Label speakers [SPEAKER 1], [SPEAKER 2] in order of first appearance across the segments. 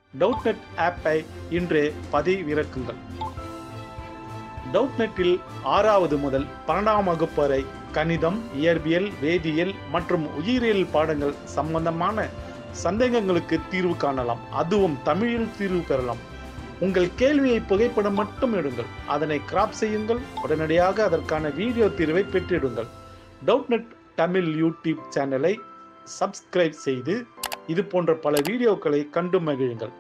[SPEAKER 1] டவுட்நெட் ஆப்பை இன்றே பதிவிறக்குங்கள் டவுட்நெட்டில் ஆறாவது முதல் பன்னெண்டாம் வகுப்பு வரை கணிதம் இயற்பியல் வேதியியல் மற்றும் உயிரியல் பாடங்கள் சம்பந்தமான சந்தேகங்களுக்கு தீர்வு காணலாம் அதுவும் தமிழில் தீர்வு பெறலாம் உங்கள் கேள்வியை புகைப்படம் மட்டும் எடுங்கள் அதனை கிராப் செய்யுங்கள் உடனடியாக அதற்கான வீடியோ தீர்வை பெற்றிடுங்கள் டவுட்நெட் தமிழ் யூடியூப் சேனலை சப்ஸ்கிரைப் செய்து இது போன்ற பல வீடியோக்களை கண்டு மகிழுங்கள்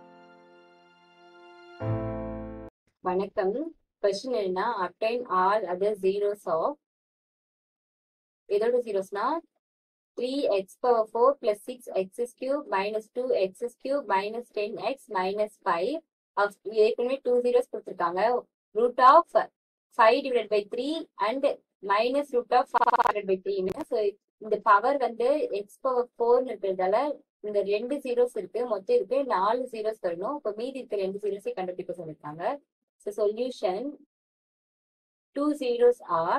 [SPEAKER 2] வணக்கம் கொஸ்டின் என்னன்னா obtain all other zeros of எதோட ஜீரோஸ்னா three x power four plus six x's cube minus two x's cube minus ten x minus five ஏற்கனவே டூ ஜீரோஸ் கொடுத்துருக்காங்க root of five divide by three and minus root of five by three so இந்த power வந்து x power ஃபோர்னு இருக்கிறதால இந்த ரெண்டு zeros இருக்கு மொத்தம் இருக்கு நாலு ஜீரோஸ் வரணும் இப்போ மீதி இருக்க ரெண்டு ஜீரோஸை கண்டுபிடிக்க சொல்லியிருக்காங்க So solution, two zeros are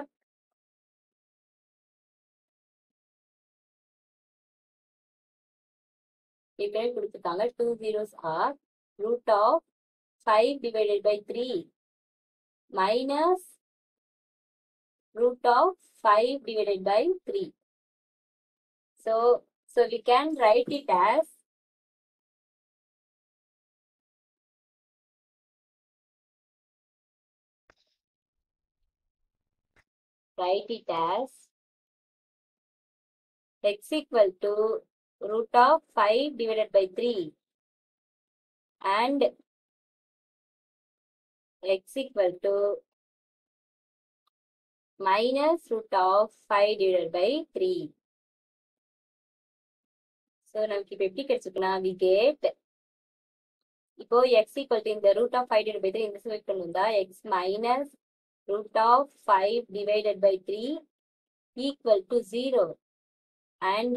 [SPEAKER 2] இப்படி கொடுத்துருக்காங்க two zeros are root of five divided by three minus root of five divided by three so so we can write it as write it as x equal to root of 5 divided by 3 and x equal to minus root of 5 divided by 3. So, நமக்கு இப்போ எப்படி கிடைச்சிருக்குன்னா we get இப்போ x equal to இந்த root of 5 divided by 3 இந்த select பண்ணுந்தா x minus root of 5 divided by 3 equal to 0 and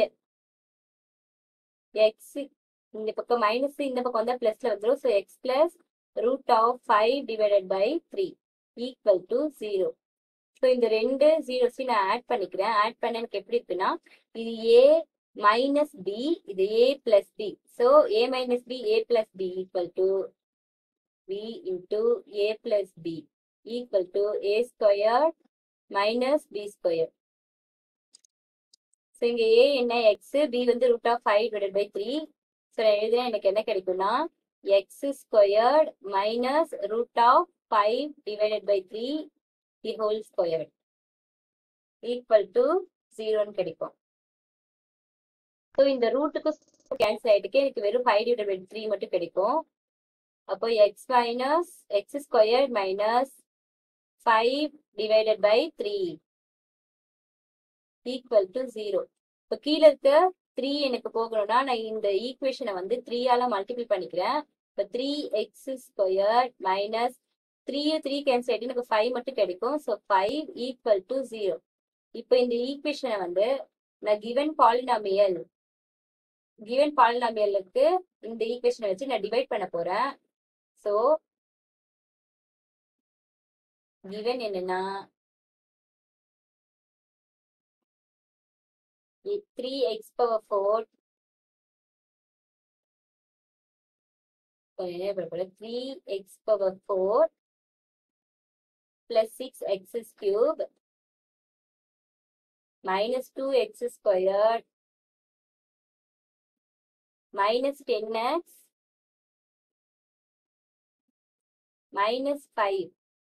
[SPEAKER 2] x இந்த பக்கம் minus இந்த பக்கம் வந்தா பிளஸ்ல வந்துடும் so x plus root of five divided by three equal to zero so இந்த ரெண்டு ஜீரோஸையும் நான் ஆட் பண்ணிக்கிறேன் ஆட் பண்ண எனக்கு எப்படி இருக்குன்னா இது ஏ மைனஸ் பி இது a plus b so a minus b a plus b equal to b into a plus b equal to a squared minus b squared. So இங்க a என்ன x b வந்து root of five divide by three so நான் எழுதுனா எனக்கு என்ன கிடைக்கும்னா x squared minus root of five divided by three the whole squared equal to ஜீரோன்னு கிடைக்கும் ஸோ இந்த ரூட்டுக்கு கேன்சல் ஆயிட்டுக்கு எனக்கு வெறும் ஃபைவ் டிவைட் பை த்ரீ மட்டும் கிடைக்கும் அப்போ x minus x squared minus 5 divided by 3 equal to 0. இப்போ கீழே இருக்க 3 எனக்கு போகணும்னா நான் இந்த ஈக்குவேஷனை வந்து 3 ஆல மல்டிபிள் பண்ணிக்கிறேன் இப்போ three x square minus three three cancel ஆகிட்டு எனக்கு ஃபைவ் மட்டும் கிடைக்கும் so five equal to zero இப்போ இந்த ஈக்குவேஷனை வந்து நான் கிவன் பாலினாமியல் கிவன் பாலினாமியலுக்கு இந்த ஈக்குவேஷனை வச்சு நான் டிவைட் பண்ண போறேன் ஸோ given என்னன்னா three x power four three x power four plus six x cube minus two x square minus ten x minus five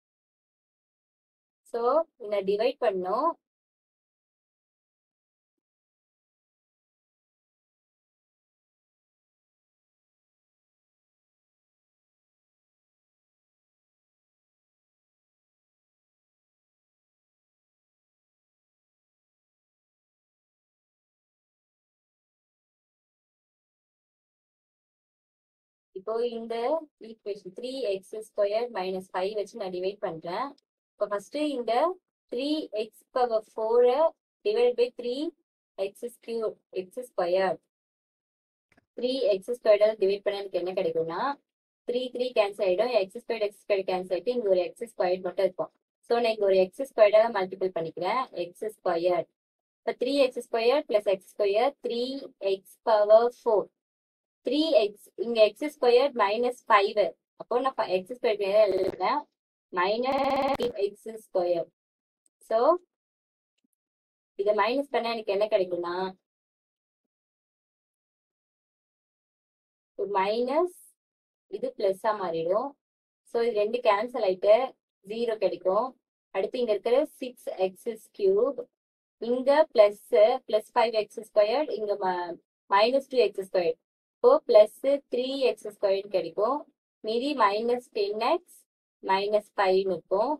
[SPEAKER 2] so இதை டிவைட் பண்ணோம் இப்போ இந்த equation three x square minus five வச்சு நான் divide பண்றேன் இப்போ first இந்த three x power ஃபோரை divide by three x q x square three x ஸ்கொயர்டால் டிவைட் பண்ண எனக்கு என்ன கிடைக்கும்னா த்ரீ த்ரீ கேன்சல் ஆகிடும் X square x square cancel ஆகிட்டு இங்கே ஒரு எக்ஸ் ஸ்கொயர் மட்டும் இருக்கும் ஸோ நான் இங்கே ஒரு எக்ஸ் ஸ்கொயர்டாக மல்டிபிள் பண்ணிக்கிறேன் எக்ஸ் ஸ்கொயர் இப்போ three x square plus x square three x power four three x இங்க எக்ஸ் ஸ்கொயர் மைனஸ் ஃபைவ் அப்போ நான் எக்ஸ் ஸ்கொயர் எழுதுறேன் மைனஸ் எக்ஸ் ஸ்கொயர் ஸோ இதை மைனஸ் பண்ணா எனக்கு என்ன கிடைக்கும்னா மைனஸ் இது பிளஸ்ஸா மாறிடும் ஸோ இது ரெண்டு கேன்சல் ஆயிட்டு ஜீரோ கிடைக்கும் அடுத்து இங்க இருக்கிற சிக்ஸ் எக்ஸ் கியூப் இங்க plus plus five x square இங்க மைனஸ் டூ எக்ஸ் ஸ்கொயர் இப்போ பிளஸ் த்ரீ எக்ஸ் ஸ்கொயர் கிடைக்கும் மீதி minus ten x minus five இருக்கும்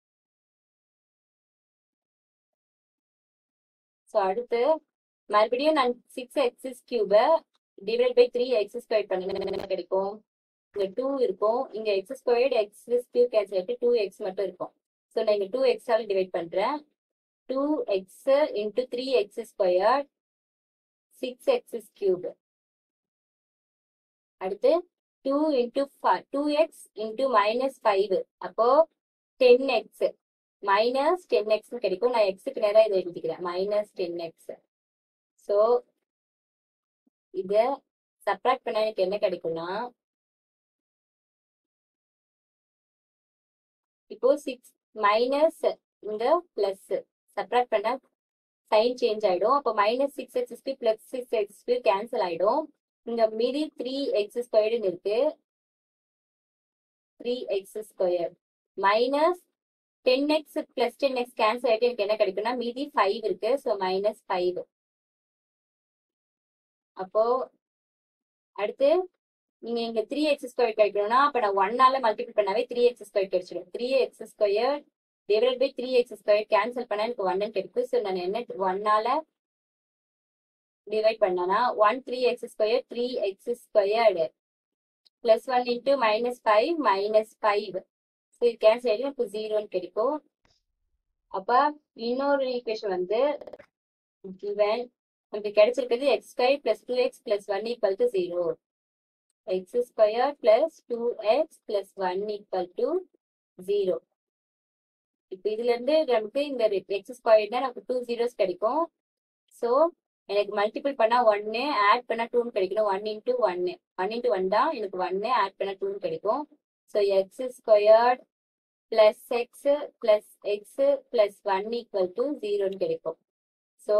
[SPEAKER 2] ஸோ அடுத்து மறுபடியும் நான் சிக்ஸ் எக்ஸஸ் கியூபை divide by three x square பண்ண கிடைக்கும் இங்க டூ இருக்கும் இங்க x squared x cube cancel ஆகிட்டு டூ எக்ஸ் மட்டும் இருக்கும் ஸோ நான் இங்க டூ எக்ஸால டிவைட் பண்றேன் two x into three x square six x cube அடுத்து two into two x into minus five அப்போ ten x minus ten x கிடைக்கும் நான் எக்ஸுக்கு நேரம் இதை எழுதிக்கிறேன் மைனஸ் டென் எக்ஸ் ஸோ இத சப்ராக்ட் பண்ண எனக்கு என்ன கிடைக்கும்னா இப்போ சிக்ஸ் மைனஸ் இந்த பிளஸ் சப்ராக்ட் பண்ண சைன் சேஞ்ச் ஆயிடும் அப்போ minus six x square plus six x square cancel ஆயிடும் இங்க மீதி த்ரீ எக்ஸ் ஸ்கொயர்டுன்னு இருக்கு three x square minus ten x plus ten X cancel ஆயிட்டு எனக்கு என்ன கிடைக்கும்னா மீதி ஃபைவ் இருக்கு ஸோ மைனஸ் ஃபைவ் அப்போ அடுத்து நீங்க இங்க த்ரீ எக்ஸ் ஸ்கொயர் கிடைக்கணும்னா அப்ப நான் ஒன்னால மல்டிபிள் பண்ணாவே த்ரீ எக்ஸ் ஸ்கொயர் கிடைச்சிடும் three x square divide by three x square cancel பண்ணா எனக்கு ஒன்னு கிடைக்கும் ஸோ நான் என்ன ஒன்னால டிவைட் பண்ணனா one three x square three x squared plus one into minus five minus five so இது கேன்சல் ஆகிடும் எனக்கு ஜீரோன்னு கிடைக்கும் அப்ப இன்னொரு ஈக்குவேஷன் வந்து given நமக்கு கிடைச்சிருக்கிறது x square plus two x plus one equal to zero x square plus two x plus one equal to zero இப்போ இதுல இருந்து நமக்கு இந்த எக்ஸ் ஸ்கொயர்னா நமக்கு டூ ஜீரோஸ் கிடைக்கும் ஸோ எனக்கு மல்டிபிள் பண்ணா ஒன்னு ஆட் பண்ணா டூன்னு கிடைக்கணும் ஒன் இன்டூ ஒன்னு ஒன் இன்டூ ஒன் தான் எனக்கு ஒன்னு ஆட் பண்ணா டூன்னு கிடைக்கும் so x squared plus x plus x plus one equal to ஜீரோன்னு கிடைக்கும் ஸோ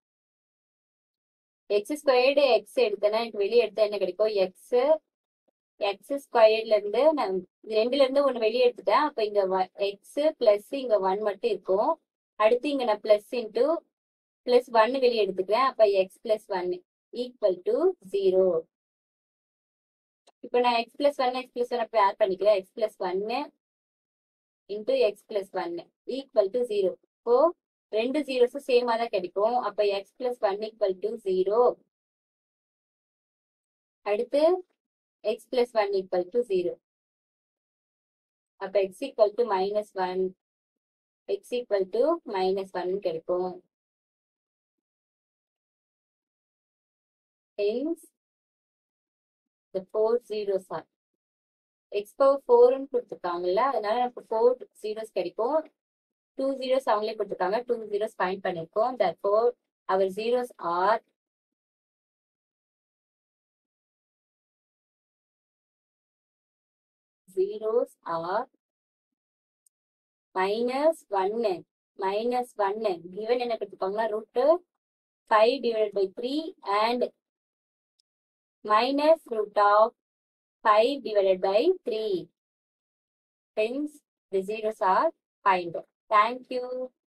[SPEAKER 2] எக்ஸ் ஸ்கொயர்டு எக்ஸ் எடுத்தேன்னா எனக்கு வெளியே எடுத்தா என்ன கிடைக்கும் எக்ஸ் எக்ஸ் ஸ்கொயர்ட்ல இருந்து நான் இது ரெண்டுல இருந்து ஒன்னு வெளியே எடுத்துட்டேன் அப்ப இங்க எக்ஸ் பிளஸ் இங்க ஒன் மட்டும் இருக்கும் அடுத்து இங்க நான் பிளஸ் இன்டூ பிளஸ் ஒன்னு வெளியே எடுத்துக்கிறேன் அப்ப x plus one equal to zero இப்போ நான் x plus one x plus one அப்ப ஆட் பண்ணிக்கிறேன் எக்ஸ் பிளஸ் ஒன்னு இன்டூ எக்ஸ் பிளஸ் ஒன்னு ஈக்குவல் டு ஜீரோ இப்போ ரெண்டு ஜீரோஸும் சேமா தான் கிடைக்கும் அப்ப x plus one equal to zero அடுத்து x plus one equal to zero அப்ப x equal to minus one x equal to minus one கிடைக்கும் hence the four zeros are x power ஃபோர்னு கொடுத்துருக்காங்கல்ல அதனால நமக்கு ஃபோர் ஜீரோஸ் கிடைக்கும் two zeros அவங்களே கொடுத்துருக்காங்க டூ ஜீரோஸ் ஃபைண்ட் பண்ணிருக்கோம் therefore our zeros are zeros are minus ஒன்னு minus ஒன்னு given என்ன கொடுத்துருக்காங்கன்னா root five divide by three and minus root of 5 divided by 3. Hence, the zeros are find. Thank you.